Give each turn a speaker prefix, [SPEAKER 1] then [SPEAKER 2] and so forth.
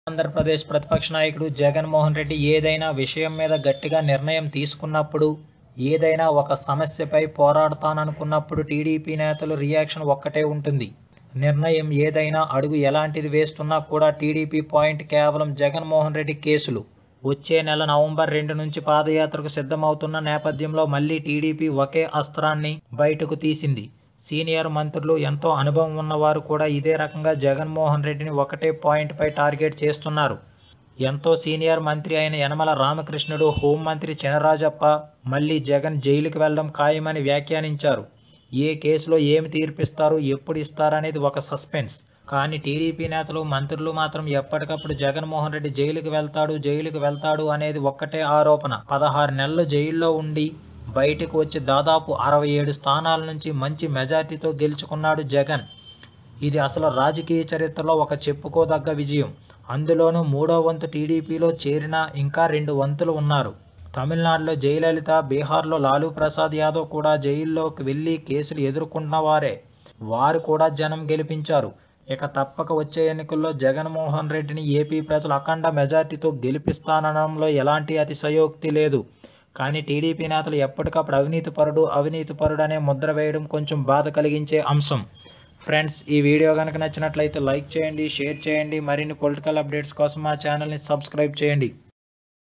[SPEAKER 1] ఆంధ్రప్రదేశ్ ప్రతిపక్ష నాయకుడు జగన్మోహన్ రెడ్డి ఏదైనా విషయం మీద గట్టిగా నిర్ణయం తీసుకున్నప్పుడు ఏదైనా ఒక సమస్యపై పోరాడతాననుకున్నప్పుడు టీడీపీ నేతలు రియాక్షన్ ఒక్కటే ఉంటుంది నిర్ణయం ఏదైనా అడుగు ఎలాంటిది వేస్తున్నా కూడా టీడీపీ పాయింట్ కేవలం జగన్మోహన్ రెడ్డి కేసులు వచ్చే నెల నవంబర్ రెండు నుంచి పాదయాత్రకు సిద్ధమవుతున్న నేపథ్యంలో మళ్ళీ టీడీపీ ఒకే అస్త్రాన్ని బయటకు తీసింది సీనియర్ మంత్రులు ఎంతో అనుభవం ఉన్నవారు కూడా ఇదే రకంగా జగన్మోహన్ రెడ్డిని ఒకటే పాయింట్పై టార్గెట్ చేస్తున్నారు ఎంతో సీనియర్ మంత్రి అయిన యనమల రామకృష్ణుడు హోంమంత్రి చినరాజప్ప మళ్ళీ జగన్ జైలుకి వెళ్ళడం ఖాయమని వ్యాఖ్యానించారు ఏ కేసులో ఏమి తీర్పిస్తారు ఎప్పుడు ఇస్తారనేది ఒక సస్పెన్స్ కానీ టీడీపీ నేతలు మంత్రులు మాత్రం ఎప్పటికప్పుడు జగన్మోహన్ రెడ్డి జైలుకి వెళ్తాడు జైలుకి వెళ్తాడు అనేది ఒక్కటే ఆరోపణ పదహారు నెలలు జైల్లో ఉండి బయటకు వచ్చి దాదాపు అరవై ఏడు స్థానాల నుంచి మంచి మెజార్టీతో గెలుచుకున్నాడు జగన్ ఇది అసలు రాజకీయ చరిత్రలో ఒక చెప్పుకోదగ్గ విజయం అందులోనూ మూడో వంతు టీడీపీలో చేరిన ఇంకా రెండు వంతులు ఉన్నారు తమిళనాడులో జయలలిత బీహార్లో లాలూ ప్రసాద్ యాదవ్ కూడా జైల్లోకి వెళ్ళి కేసులు ఎదుర్కొన్న వారే వారు కూడా జనం గెలిపించారు ఇక తప్పక వచ్చే ఎన్నికల్లో జగన్మోహన్ రెడ్డిని ఏపీ ప్రజలు అఖండ మెజార్టీతో గెలిపిస్తానడంలో ఎలాంటి అతిశయోక్తి లేదు కానీ టీడీపీ నేతలు ఎప్పటికప్పుడు అవినీతి పరుడు అవినీతి పరుడు అనే ముద్ర వేయడం కొంచెం బాధ కలిగించే అంశం ఫ్రెండ్స్ ఈ వీడియో కనుక నచ్చినట్లయితే లైక్ చేయండి షేర్ చేయండి మరిన్ని పొలిటికల్ అప్డేట్స్ కోసం మా ఛానల్ని సబ్స్క్రైబ్ చేయండి